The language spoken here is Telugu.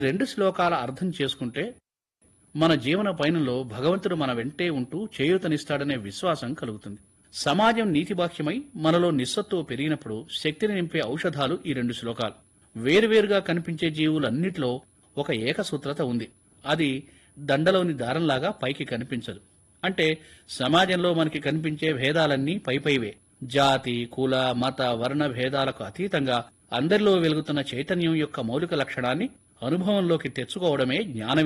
రెండు శ్లోకాల అర్థం చేసుకుంటే మన జీవన పయనంలో భగవంతుడు మన వెంటే ఉంటూ చేయూతనిస్తాడనే విశ్వాసం కలుగుతుంది సమాజం నీతిబాక్యమై మనలో నిస్సత్తువ పెరిగినప్పుడు శక్తిని నింపే ఔషధాలు ఈ రెండు శ్లోకాలు వేరువేరుగా కనిపించే జీవులన్నిటిలో ఒక ఏకసూత్రత ఉంది అది దండలోని దారంలాగా పైకి కనిపించదు అంటే సమాజంలో మనకి కనిపించే భేదాలన్నీ పైపైవే జాతి కుల మత వర్ణ భేదాలకు అతీతంగా అందరిలో వెలుగుతున్న చైతన్యం యొక్క మౌలిక లక్షణాన్ని అనుభవంలోకి తెచ్చుకోవడమే జ్ఞాన